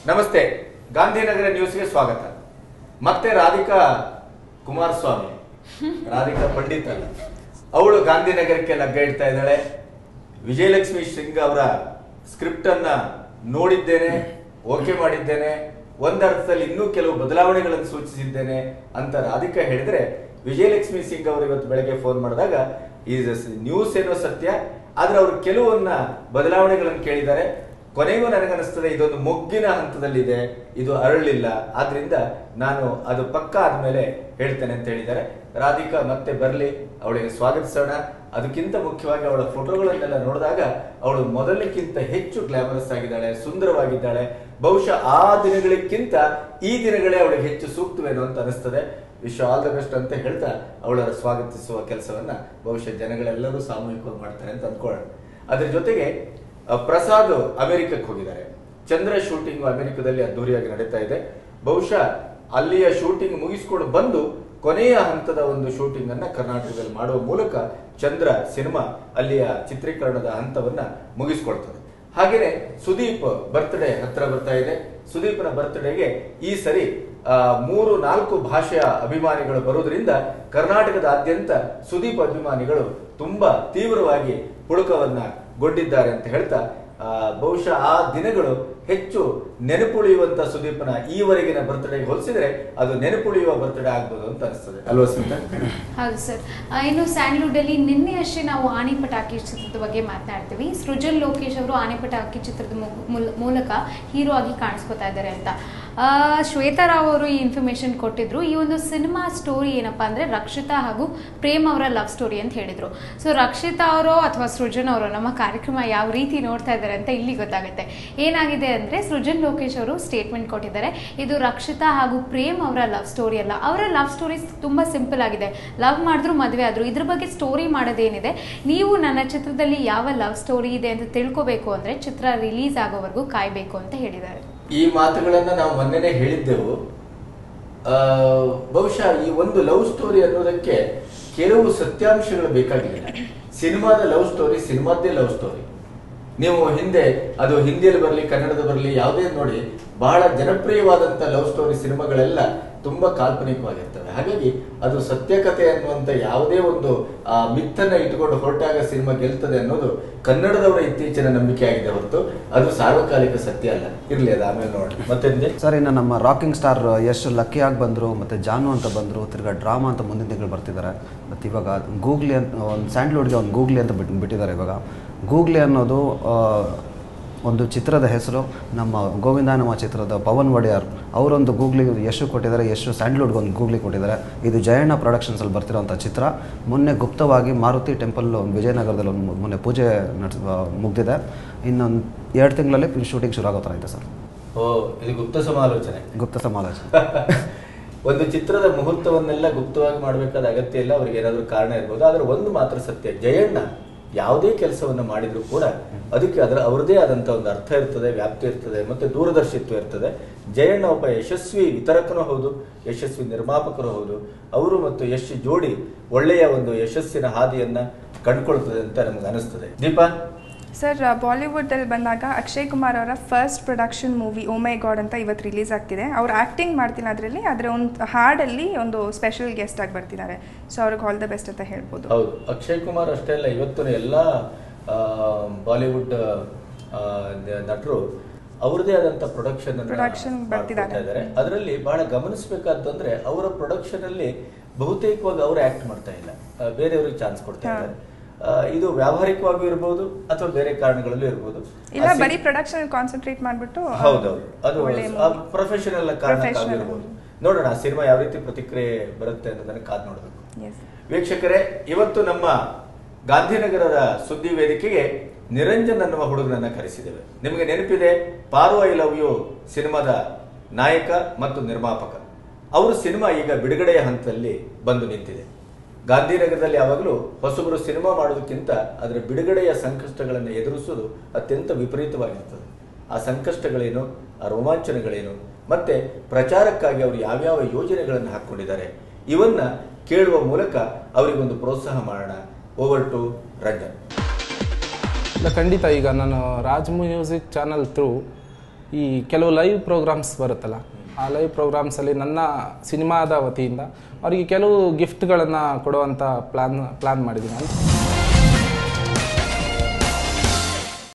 ನಮಸ್ತೆ ಗಾಂಧಿನಗರ ನ್ಯೂಸ್ಗೆ ಸ್ವಾಗತ ಮತ್ತೆ ರಾಧಿಕಾ ಕುಮಾರಸ್ವಾಮಿ ರಾಧಿಕಾ ಪಂಡಿತ್ ಅಲ್ಲ ಅವಳು ಗಾಂಧಿನಗರಕ್ಕೆ ಲಗ್ಗ ಇಡ್ತಾ ಇದ್ದಾಳೆ ವಿಜಯಲಕ್ಷ್ಮಿ ಸಿಂಗ್ ಅವರ ಸ್ಕ್ರಿಪ್ಟ್ ಅನ್ನ ನೋಡಿದ್ದೇನೆ ಓಕೆ ಮಾಡಿದ್ದೇನೆ ಒಂದರ್ಥದಲ್ಲಿ ಇನ್ನೂ ಕೆಲವು ಬದಲಾವಣೆಗಳನ್ನು ಸೂಚಿಸಿದ್ದೇನೆ ಅಂತ ರಾಧಿಕಾ ಹೇಳಿದ್ರೆ ವಿಜಯಲಕ್ಷ್ಮಿ ಸಿಂಗ್ ಅವರು ಇವತ್ತು ಬೆಳಗ್ಗೆ ಫೋನ್ ಮಾಡಿದಾಗ ಈ ನ್ಯೂಸ್ ಏನೋ ಸತ್ಯ ಆದ್ರೆ ಅವರು ಕೆಲವನ್ನ ಬದಲಾವಣೆಗಳನ್ನು ಕೇಳಿದ್ದಾರೆ ಕೊನೆಗೂ ನನಗನ್ನಿಸ್ತದೆ ಇದೊಂದು ಮೊಗ್ಗಿನ ಹಂತದಲ್ಲಿದೆ ಇದು ಅರಳಿಲ್ಲ ಆದ್ರಿಂದ ನಾನು ಅದು ಪಕ್ಕ ಆದ್ಮೇಲೆ ಹೇಳ್ತೇನೆ ಅಂತ ಹೇಳಿದ್ದಾರೆ ರಾಧಿಕಾ ಮತ್ತೆ ಬರಲಿ ಅವಳಿಗೆ ಸ್ವಾಗತಿಸೋಣ ಅದಕ್ಕಿಂತ ಮುಖ್ಯವಾಗಿ ಅವಳ ಫೋಟೋಗಳನ್ನೆಲ್ಲ ನೋಡಿದಾಗ ಅವಳು ಮೊದಲಕ್ಕಿಂತ ಹೆಚ್ಚು ಗ್ಲಾಮರಸ್ ಆಗಿದ್ದಾಳೆ ಸುಂದರವಾಗಿದ್ದಾಳೆ ಬಹುಶಃ ಆ ದಿನಗಳಿಗಿಂತ ಈ ದಿನಗಳೇ ಅವಳಿಗೆ ಹೆಚ್ಚು ಸೂಕ್ತವೇನೋ ಅಂತ ಅನಿಸ್ತದೆ ವಿಶ್ ಆಲ್ ದ ಬೆಸ್ಟ್ ಅಂತ ಹೇಳ್ತಾ ಅವಳ ಸ್ವಾಗತಿಸುವ ಕೆಲಸವನ್ನ ಬಹುಶಃ ಜನಗಳೆಲ್ಲರೂ ಸಾಮೂಹಿಕವಾಗಿ ಮಾಡ್ತಾರೆ ಅಂತ ಅಂದ್ಕೊಳ್ಳೋಣ ಅದ್ರ ಜೊತೆಗೆ ಅ, ಪ್ರಸಾದ್ ಅಮೆರಿಕಕ್ಕೆ ಹೋಗಿದ್ದಾರೆ ಚಂದ್ರ ಶೂಟಿಂಗ್ ಅಮೆರಿಕದಲ್ಲಿ ಅದ್ದೂರಿಯಾಗಿ ನಡೀತಾ ಇದೆ ಬಹುಶಃ ಅಲ್ಲಿಯ ಶೂಟಿಂಗ್ ಮುಗಿಸ್ಕೊಂಡು ಬಂದು ಕೊನೆಯ ಹಂತದ ಒಂದು ಶೂಟಿಂಗ್ ಅನ್ನ ಕರ್ನಾಟಕದಲ್ಲಿ ಮಾಡುವ ಮೂಲಕ ಚಂದ್ರ ಸಿನಿಮಾ ಅಲ್ಲಿಯ ಚಿತ್ರೀಕರಣದ ಹಂತವನ್ನ ಮುಗಿಸ್ಕೊಳ್ತದೆ ಹಾಗೇನೆ ಸುದೀಪ್ ಬರ್ತ್ಡೇ ಹತ್ರ ಬರ್ತಾ ಇದೆ ಸುದೀಪ್ನ ಬರ್ತ್ಡೇಗೆ ಈ ಸರಿ ಆ, ಮೂರು ನಾಲ್ಕು ಭಾಷೆಯ ಅಭಿಮಾನಿಗಳು ಬರುವುದರಿಂದ ಕರ್ನಾಟಕದಾದ್ಯಂತ ಸುದೀಪ್ ಅಭಿಮಾನಿಗಳು ತುಂಬಾ ತೀವ್ರವಾಗಿ ಪುಳುಕವನ್ನ ಗೊಡ್ಡಿದ್ದಾರೆ ಅಂತ ಹೇಳ್ತಾ ಆ, ಬಹುಶಃ ಆ ದಿನಗಳು ಹೆಚ್ಚು ನೆನಪುಳಿಯುವಂತ ಸುದೀಪ್ನ ಈವರೆಗಿನ ಬರ್ತ್ಡೇಗೆ ಹೋಲಿಸಿದ್ರೆ ಅದು ನೆನಪುಳಿಯುವ ಬರ್ತ್ಡೇ ಆಗ್ಬೋದು ಅಂತ ಅನಿಸ್ತದೆ ಅಲ್ವಾ ಸ್ಮಿತಾ ಹೌದು ಸರ್ ಆ, ಇನ್ನು ಸ್ಯಾಂಡ್ಲ್ವುಡ್ ಅಲ್ಲಿ ನಿನ್ನೆ ಅಷ್ಟೇ ನಾವು ಆನೆ ಪಟಾಕಿ ಚಿತ್ರದ ಬಗ್ಗೆ ಮಾತನಾಡ್ತೀವಿ ಸೃಜನ್ ಲೋಕೇಶ್ ಅವರು ಆನೆ ಪಟಾಕಿ ಚಿತ್ರದ ಮು- ಮುಲ್- ಮೂಲಕ ಹೀರೋ ಆಗಿ ಕಾಣಿಸ್ಕೊತಾ ಇದ್ದಾರೆ ಅಂತ ಆ, ಶ್ವೇತಾ ರಾವ್ ಅವರು ಈ ಇನ್ಫಾರ್ಮೇಶನ್ ಕೊಟ್ಟಿದ್ರು ಈ ಒಂದು ಸಿನಿಮಾ ಸ್ಟೋರಿ ಏನಪ್ಪಾ ಅಂದ್ರೆ ರಕ್ಷಿತಾ ಹಾಗೂ ಪ್ರೇಮ್ ಅವರ ಲವ್ ಸ್ಟೋರಿ ಅಂತ ಹೇಳಿದ್ರು ಸೊ ರಕ್ಷಿತಾ ಅವರೋ ಅಥವಾ ಸೃಜನ್ ಅವರು ನಮ್ಮ ಕಾರ್ಯಕ್ರಮ ಯಾವ ರೀತಿ ನೋಡ್ತಾ ಇದ್ದಾರೆ ಅಂತ ಇಲ್ಲಿ ಗೊತ್ತಾಗುತ್ತೆ ಏನಾಗಿದೆ ಅಂದ್ರೆ ಸೃಜನ್ ಲೋಕೇಶ್ ಅವರು ಸ್ಟೇಟ್ಮೆಂಟ್ ಕೊಟ್ಟಿದ್ದಾರೆ ಇದು ರಕ್ಷಿತಾ ಹಾಗೂ ಪ್ರೇಮ್ ಅವರ ಲವ್ ಸ್ಟೋರಿ ಅಲ್ಲ ಅವರ ಲವ್ ಸ್ಟೋರಿ ತುಂಬಾ ಸಿಂಪಲ್ ಆಗಿದೆ ಲವ್ ಮಾಡಿದ್ರು ಮದುವೆ ಆದ್ರು ಇದ್ರ ಬಗ್ಗೆ ಸ್ಟೋರಿ ಮಾಡೋದೇನಿದೆ ನೀವು ನನ್ನ ಚಿತ್ರದಲ್ಲಿ ಯಾವ ಲವ್ ಸ್ಟೋರಿ ಇದೆ ಅಂತ ತಿಳ್ಕೊಬೇಕು ಅಂದ್ರೆ ಚಿತ್ರ ರಿಲೀಸ್ ಆಗೋವರೆಗೂ ಕಾಯ್ಬೇಕು ಅಂತ ಹೇಳಿದ್ದಾರೆ ಈ ಮಾತುಗಳನ್ನ ನಾವು ಮೊನ್ನೆನೆ ಹೇಳಿದ್ದೆವು ಆ, ಬಹುಶಃ ಈ ಒಂದು ಲವ್ ಸ್ಟೋರಿ ಅನ್ನೋದಕ್ಕೆ ಕೆಲವು ಸತ್ಯಾಂಶಗಳು ಬೇಕಾಗಿಲ್ಲ ಸಿನಿಮಾದ ಲವ್ ಸ್ಟೋರಿ ಸಿನಿಮಾದ್ದೇ ಲವ್ ಸ್ಟೋರಿ ನೀವು ಹಿಂದೆ ಅದು ಹಿಂದಿಯಲ್ಲಿ ಬರಲಿ ಕನ್ನಡದ ಬರಲಿ ಯಾವುದೇ ನೋಡಿ ಬಹಳ ಜನಪ್ರಿಯವಾದಂತ ಲವ್ ಸ್ಟೋರಿ ಸಿನಿಮಾಗಳೆಲ್ಲ ತುಂಬಾ ಕಾಲ್ಪನಿಕವಾಗಿರ್ತವೆ ಹಾಗಾಗಿ ಅದು ಸತ್ಯಕತೆ ಅನ್ನುವಂತ ಯಾವುದೇ ಒಂದು ಆ ಮಿತ್ತನ್ನ ಇಟ್ಟುಕೊಂಡು ಹೊರಟಾಗ ಸಿನಿಮಾ ಗೆಲ್ತದೆ ಅನ್ನೋದು ಕನ್ನಡದವರ ಇತ್ತೀಚಿನ ನಂಬಿಕೆ ಆಗಿದೆ ಹೊರತು ಅದು ಸಾರ್ವಕಾಲಿಕ ಸತ್ಯ ಅಲ್ಲ ಇರ್ಲಿ ಅದು ಆಮೇಲೆ ನೋಡಿ ಮತ್ತೆ ಸರ್ ಇನ್ನು ನಮ್ಮ ರಾಕಿಂಗ್ ಸ್ಟಾರ್ ಯಶ್ ಲಕ್ಕಿಯಾಗಿ ಬಂದರು ಮತ್ತು ಜಾನು ಅಂತ ಬಂದರು ತಿರ್ಗಾ ಡ್ರಾಮಾ ಅಂತ ಮುಂದಿನ ತಿಂಗಳು ಬರ್ತಿದ್ದಾರೆ ಮತ್ತು ಇವಾಗ ಗೂಗ್ಲಿ ಅಂತ ಒಂದು ಸ್ಯಾಂಡ್ಲ್ವುಡ್ಗೆ ಒಂದು ಗೂಗ್ಲಿ ಅಂತ ಬಿಟ್ಟು ಬಿಟ್ಟಿದ್ದಾರೆ ಇವಾಗ ಗೂಗ್ಲಿ ಅನ್ನೋದು ಆ, ಒಂದು ಚಿತ್ರದ ಹೆಸರು ನಮ್ಮ ಗೋವಿಂದಾನಮ ಚಿತ್ರದ ಪವನ್ ಒಡೆಯರ್ ಅವರೊಂದು ಗೂಗ್ಲಿ ಯಶು ಕೊಟ್ಟಿದ್ದಾರೆ ಯಶು ಸ್ಯಾಂಡ್ಲ್ವುಡ್ಗೆ ಒಂದು ಗೂಗ್ಲಿ ಕೊಟ್ಟಿದ್ದಾರೆ ಇದು ಜಯಣ್ಣ ಪ್ರೊಡಕ್ಷನ್ಸಲ್ಲಿ ಬರ್ತಿರೋಂಥ ಚಿತ್ರ ಮೊನ್ನೆ ಗುಪ್ತವಾಗಿ ಮಾರುತಿ ಟೆಂಪಲ್ ಒಂದು ವಿಜಯನಗರದಲ್ಲಿ ಒಂದು ಮೊನ್ನೆ ಪೂಜೆ ನಡೆಸ್ ಮುಗ್ದಿದೆ ಇನ್ನೊಂದು ಎರಡು ತಿಂಗಳಲ್ಲಿ ಶೂಟಿಂಗ್ ಶುರು ಆಗೋ ಥರ ಇದೆ ಸರ್ ಓ ಇದು ಗುಪ್ತ ಸಮಾಲೋಚನೆ ಗುಪ್ತ ಸಮಾಲೋಚನೆ ಒಂದು ಚಿತ್ರದ ಮುಹೂರ್ತವನ್ನೆಲ್ಲ ಗುಪ್ತವಾಗಿ ಮಾಡಬೇಕಾದ ಅಗತ್ಯ ಇಲ್ಲ ಅವ್ರಿಗೆ ಏನಾದ್ರೂ ಕಾರಣ ಇರ್ಬೋದು ಆದ್ರೆ ಒಂದು ಮಾತ್ರ ಸತ್ಯ ಜಯಣ್ಣ ಯಾವುದೇ ಕೆಲಸವನ್ನು ಮಾಡಿದ್ರು ಕೂಡ ಅದಕ್ಕೆ ಅದರ ಅವರದೇ ಆದಂತ ಒಂದು ಅರ್ಥ ಇರ್ತದೆ ವ್ಯಾಪ್ತಿ ಇರ್ತದೆ ಮತ್ತೆ ದೂರದರ್ಶಿತ್ವ ಇರ್ತದೆ ಜಯಣ್ಣ ಒಬ್ಬ ಯಶಸ್ವಿ ವಿತರಕನೂ ಹೌದು ಯಶಸ್ವಿ ನಿರ್ಮಾಪಕರು ಹೌದು ಅವರು ಮತ್ತು ಯಶ್ ಜೋಡಿ ಒಳ್ಳೆಯ ಒಂದು ಯಶಸ್ಸಿನ ಹಾದಿಯನ್ನ ಕಂಡುಕೊಳ್ತದೆ ಅಂತ ನಮ್ಗೆ ಅನಿಸ್ತದೆ ದೀಪಾ ಸರ್ ಬಾಲಿವುಡ್ಡಲ್ಲಿ ಬಂದಾಗ ಅಕ್ಷಯ್ ಕುಮಾರ್ ಅವರ first production movie oh my god ಅಂತ ಇವತ್ತು ರಿಲೀಸ್ ಆಗ್ತಿದೆ ಅವ್ರು ಆ್ಯಕ್ಟಿಂಗ್ ಮಾಡ್ತೀನಿ ಅದರಲ್ಲಿ ಅದರ ಒಂದು ಹಾಡಲ್ಲಿ ಒಂದು ಸ್ಪೆಷಲ್ ಗೆಸ್ಟ್ ಆಗಿ ಬರ್ತಿದ್ದಾರೆ ಸೊ ಅವ್ರಿಗೆ ಆಲ್ ದ ಬೆಸ್ಟ್ ಅಂತ ಹೇಳ್ಬೋದು ಹೌದು ಅಕ್ಷಯ್ ಕುಮಾರ್ ಅಷ್ಟೇ ಅಲ್ಲ ಇವತ್ತಿನ ಎಲ್ಲ ಆ, ಬಾಲಿವುಡ್ ಆ, ನ- ನಟರು ಅವ್ರದೇ ಆದಂತ ಪ್ರೊಡಕ್ಷನ್ Production ಬರ್ತಿದ್ದಾರೆ. ಇದ್ದಾರೆ ಅದರಲ್ಲಿ ಬಹಳ ಗಮನಿಸಬೇಕಾದಂದ್ರೆ ಅವರ ಪ್ರೊಡಕ್ಷನ್ ಅಲ್ಲಿ ಬಹುತೇಕವಾಗಿ ಅವರು ಆಕ್ಟ್ ಮಾಡ್ತಾ ಇಲ್ಲ ಆ, ಬೇರೆಯವ್ರಿಗೆ ಚಾನ್ಸ್ ಕೊಡ್ತಾ ಹಾ. ಇದ್ದಾರೆ ಆ, ಇದು ವ್ಯಾವಹಾರಿಕವಾಗಿಯೂ ಇರ್ಬೋದು ಅಥವಾ ಬೇರೆ ಕಾರಣಗಳಲ್ಲೂ ಇರ್ಬೋದು ಇಲ್ಲ ಆ ಸಿ- ಬರೀ ಪ್ರೊಡಕ್ಷನ್ ಕಾನ್ಸಂಟ್ರೇಟ್ ಮಾಡಿಬಿಟ್ಟು ಹೌದೌದು ಅದು ಒಳ್ಳೆ ಪ್ರೊಫೆಷನಲ್ ಕಾರಣಕ್ಕಾಗಿರ್ಬೋದು ನೋಡೋಣ ಆ ಸಿನಿಮಾ ಯಾವ ರೀತಿ ಪ್ರತಿಕ್ರಿಯೆ ಬರುತ್ತೆ ಅನ್ನೋದನ್ನ ಕಾದ್ ನೋಡ್ಬೇಕು ಎಸ್ ವೀಕ್ಷಕರೇ ಇವತ್ತು ನಮ್ಮ ಗಾಂಧಿನಗರದ ಸುದ್ದಿ ವೇದಿಕೆಗೆ ನಿರಂಜನ್ ಅನ್ನುವ ಹುಡುಗನನ್ನ ಕರೆಸಿದ್ದೇವೆ ನಿಮಗೆ ನೆನಪಿದೆ ಪಾರು ಐ ಲವ್ ಯು ಸಿನಿಮಾದ ನಾಯಕ ಮತ್ತು ನಿರ್ಮಾಪಕ ಅವರು ಸಿನಿಮಾ ಈಗ ಬಿಡುಗಡೆಯ ಹಂತದಲ್ಲಿ ಬಂದು ನಿಂತಿದೆ ಗಾಂಧಿನಗರದಲ್ಲಿ ಯಾವಾಗಲೂ ಹೊಸಬರು ಸಿನಿಮಾ ಮಾಡೋದಕ್ಕಿಂತ ಅದರ ಬಿಡುಗಡೆಯ ಸಂಕಷ್ಟಗಳನ್ನು ಎದುರಿಸುವುದು ಅತ್ಯಂತ ವಿಪರೀತವಾಗಿರ್ತದೆ ಆ ಸಂಕಷ್ಟಗಳೇನು ಆ ರೋಮಾಂಚನಗಳೇನು ಮತ್ತೆ ಪ್ರಚಾರಕ್ಕಾಗಿ ಅವರು ಯಾವ್ಯಾವ ಯೋಜನೆಗಳನ್ನು ಹಾಕೊಂಡಿದ್ದಾರೆ ಇವನ್ನ ಕೇಳುವ ಮೂಲಕ ಅವರಿಗೊಂದು ಪ್ರೋತ್ಸಾಹ ಮಾಡೋಣ ಓವರ್ ಟು ರಂಜನ್ ಇಲ್ಲ ಖಂಡಿತ ಈಗ ನಾನು ರಾಜ್ ಮ್ಯೂಸಿಕ್ ಚಾನಲ್ ಥ್ರೂ ಈ ಕೆಲವು ಲೈವ್ ಪ್ರೋಗ್ರಾಮ್ಸ್ ಬರುತ್ತಲ್ಲ ಆ ಲೈವ್ ಪ್ರೋಗ್ರಾಮ್ಸಲ್ಲಿ ನನ್ನ ಸಿನಿಮಾದ ವತಿಯಿಂದ ಅವರಿಗೆ ಕೆಲವು ಗಿಫ್ಟ್ಗಳನ್ನು ಕೊಡುವಂಥ ಪ್ಲ್ಯಾನ್ ಪ್ಲ್ಯಾನ್ ಮಾಡಿದ್ದೀನಿ